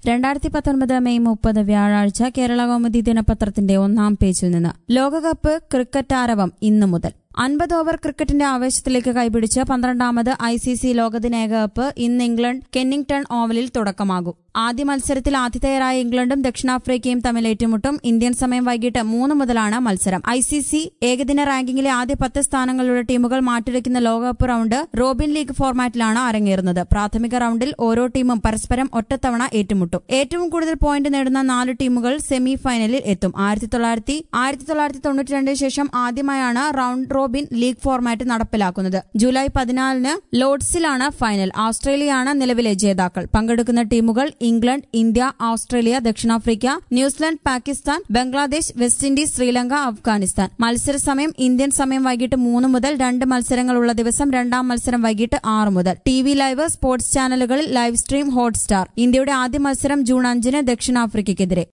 രണ്ടായിരത്തി പത്തൊൻപത് മെയ് മുപ്പത് വ്യാഴാഴ്ച കേരള കൗമുദി ദിനപത്രത്തിന്റെ ഒന്നാം പേജിൽ നിന്ന് ലോകകപ്പ് ക്രിക്കറ്റ് ആരവം ഇന്നു മുതൽ അൻപത് ഓവർ ക്രിക്കറ്റിന്റെ ആവേശത്തിലേക്ക് കൈപിടിച്ച് പന്ത്രണ്ടാമത് ഐ സി സി ലോകദിന ഏകകപ്പ് ഇന്ന് ഇംഗ്ലണ്ട് കെന്നിംഗ്ടൺ ഓവലിൽ തുടക്കമാകും ആദ്യ മത്സരത്തിൽ ആതിഥേയരായ ഇംഗ്ലണ്ടും ദക്ഷിണാഫ്രിക്കയും തമ്മിൽ ഏറ്റുമുട്ടും ഇന്ത്യൻ സമയം വൈകിട്ട് മൂന്ന് മുതലാണ് മത്സരം ഐ സി സി ഏകദിന റാങ്കിങ്ങിലെ ആദ്യ പത്ത് സ്ഥാനങ്ങളുടെ ടീമുകൾ മാറ്റുരയ്ക്കുന്ന ലോകകപ്പ് റൌണ്ട് റോബിൻ ലീഗ് ഫോർമാറ്റിലാണ് അരങ്ങേറുന്നത് പ്രാഥമിക റൌണ്ടിൽ ഓരോ ടീമും പരസ്പരം ഒറ്റത്തവണ ഏറ്റുമുട്ടും ഏറ്റവും കൂടുതൽ പോയിന്റ് നേടുന്ന നാല് ടീമുകൾ സെമി ഫൈനലിൽ എത്തും ആയിരത്തി തൊള്ളായിരത്തി ആയിരത്തി തൊള്ളായിരത്തി തൊണ്ണൂറ്റി രണ്ടിന് ശേഷം ആദ്യമായാണ് റൌണ്ട് റോബിൻ ലീഗ് ഫോർമാറ്റ് നടപ്പിലാക്കുന്നത് ജൂലൈ പതിനാലിന് ലോർഡ്സിലാണ് ഫൈനൽ ഓസ്ട്രേലിയയാണ് നിലവിലെ ജേതാക്കൾ പങ്കെടുക്കുന്ന ടീമുകൾ ഇംഗ്ലണ്ട് ഇന്ത്യ ഓസ്ട്രേലിയ ദക്ഷിണാഫ്രിക്ക New Zealand Pakistan Bangladesh West Indies Sri Lanka Afghanistan മത്സര സമയം ഇന്ത്യൻ സമയം വൈകിട്ട് മൂന്ന് മുതൽ രണ്ട് മത്സരങ്ങളുള്ള ദിവസം രണ്ടാം മത്സരം വൈകിട്ട് ആറ് മുതൽ ടി വി ലൈവ് സ്പോർട്സ് ചാനലുകളിൽ ലൈവ് സ്ട്രീം ഹോട്ട്സ്റ്റാർ ഇന്ത്യയുടെ ആദ്യ മത്സരം ജൂൺ അഞ്ചിന് ദക്ഷിണാഫ്രിക്കയ്ക്കെതിരെ